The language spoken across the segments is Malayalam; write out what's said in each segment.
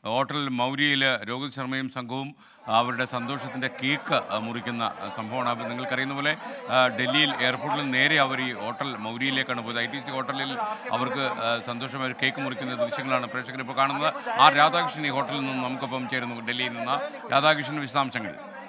ഹോട്ടൽ മൗര്യയിൽ രോഹിത് ശർമ്മയും സംഘവും അവരുടെ സന്തോഷത്തിൻ്റെ കേക്ക് ആ, മുറിക്കുന്ന ആ, സംഭവമാണ് അപ്പോൾ നിങ്ങൾക്കറിയുന്ന പോലെ ആ, ഡൽഹിയിൽ എയർപോർട്ടിൽ നിന്ന് നേരെ അവർ ഈ ഹോട്ടൽ മൗര്യയിലേക്കാണ് പോയത് ഐ ടി സി ഹോട്ടലിൽ അവർക്ക് ആ, സന്തോഷമായ ഒരു കേക്ക് മുറിക്കുന്ന ദൃശ്യങ്ങളാണ് പ്രേക്ഷകർ ഇപ്പോൾ കാണുന്നത് ആ രാധാകൃഷ്ണൻ ഈ ഹോട്ടലിൽ നിന്ന് നമുക്കൊപ്പം ചേരുന്നു ഡൽഹിയിൽ നിന്ന് രാധാകൃഷ്ണൻ വിശദാംശങ്ങൾ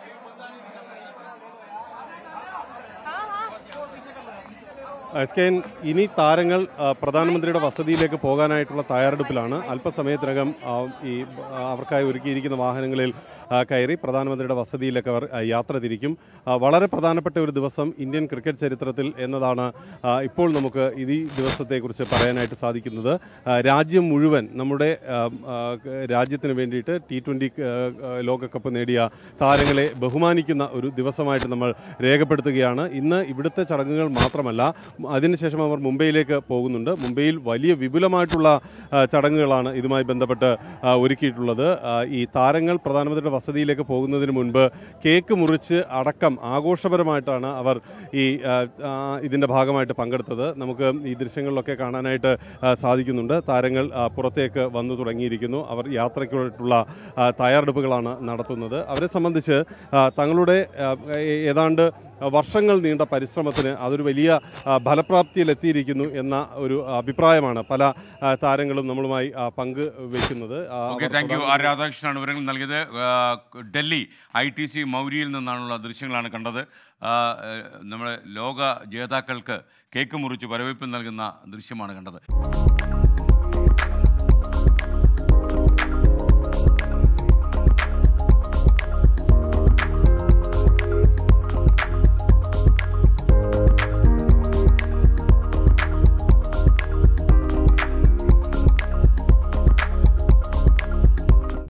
എസ് കെ എൻ, ഇനി താരങ്ങൾ ആ, പ്രധാനമന്ത്രിയുടെ വസതിയിലേക്ക് പോകാനായിട്ടുള്ള തയ്യാറെടുപ്പിലാണ് അല്പസമയത്തിനകം ആ, ഈ ആ, അവർക്കായി ഒരുക്കിയിരിക്കുന്ന വാഹനങ്ങളിൽ ആ, കയറി പ്രധാനമന്ത്രിയുടെ വസതിയിലേക്ക് അവർ ആ, യാത്ര തിരിക്കും ആ, വളരെ പ്രധാനപ്പെട്ട ഒരു ദിവസം ഇന്ത്യൻ ക്രിക്കറ്റ് ചരിത്രത്തിൽ എന്നതാണ് ആ, ഇപ്പോൾ നമുക്ക് ഇത് ഈ ദിവസത്തെക്കുറിച്ച് പറയാനായിട്ട് സാധിക്കുന്നത് ആ, രാജ്യം മുഴുവൻ നമ്മുടെ ആ, ആ, രാജ്യത്തിന് വേണ്ടിയിട്ട് ടി ട്വൻ്റി ലോകകപ്പ് നേടിയ താരങ്ങളെ ബഹുമാനിക്കുന്ന ഒരു ദിവസമായിട്ട് നമ്മൾ രേഖപ്പെടുത്തുകയാണ് ഇന്ന് ഇവിടുത്തെ ചടങ്ങുകൾ മാത്രമല്ല അതിനുശേഷം അവർ മുംബൈയിലേക്ക് പോകുന്നുണ്ട് മുംബൈയിൽ വലിയ വിപുലമായിട്ടുള്ള ആ, ചടങ്ങുകളാണ് ഇതുമായി ബന്ധപ്പെട്ട് ആ, ഒരുക്കിയിട്ടുള്ളത് ആ, ഈ താരങ്ങൾ പ്രധാനമന്ത്രിയുടെ വസതിയിലേക്ക് പോകുന്നതിന് മുൻപ് കേക്ക് മുറിച്ച് അടക്കം ആഘോഷപരമായിട്ടാണ് അവർ ഈ ആ, ആ, ഇതിൻ്റെ ഭാഗമായിട്ട് പങ്കെടുത്തത് നമുക്ക് ഈ ദൃശ്യങ്ങളിലൊക്കെ കാണാനായിട്ട് ആ, സാധിക്കുന്നുണ്ട് താരങ്ങൾ ആ, പുറത്തേക്ക് വന്നു തുടങ്ങിയിരിക്കുന്നു അവർ യാത്രയ്ക്കുള്ള ആ, തയ്യാറെടുപ്പുകളാണ് നടത്തുന്നത് അവരെ സംബന്ധിച്ച് ആ, തങ്ങളുടെ ആ, ഏ- ഏതാണ്ട് വർഷങ്ങൾ നീണ്ട പരിശ്രമത്തിന് അതൊരു വലിയ ആ, ഫലപ്രാപ്തിയിലെത്തിയിരിക്കുന്നു എന്ന ഒരു അഭിപ്രായമാണ് പല ആ, താരങ്ങളും നമ്മളുമായി ആ, പങ്കുവെക്കുന്നത് ആ, ഓക്കെ അവർ താങ്ക് യു പ്രധാന- ആർ രാധാകൃഷ്ണനാണ് വിവരങ്ങൾ നൽകിയത് ആ, ഡൽഹി ഐ ടി സി മൗര്യയിൽ നിന്നാണുള്ള ദൃശ്യങ്ങളാണ് കണ്ടത് ആ, ഏഹ്, നമ്മുടെ ലോക ജേതാക്കൾക്ക് കേക്ക് മുറിച്ച് വരവേൽപ്പ് നൽകുന്ന ദൃശ്യമാണ് കണ്ടത്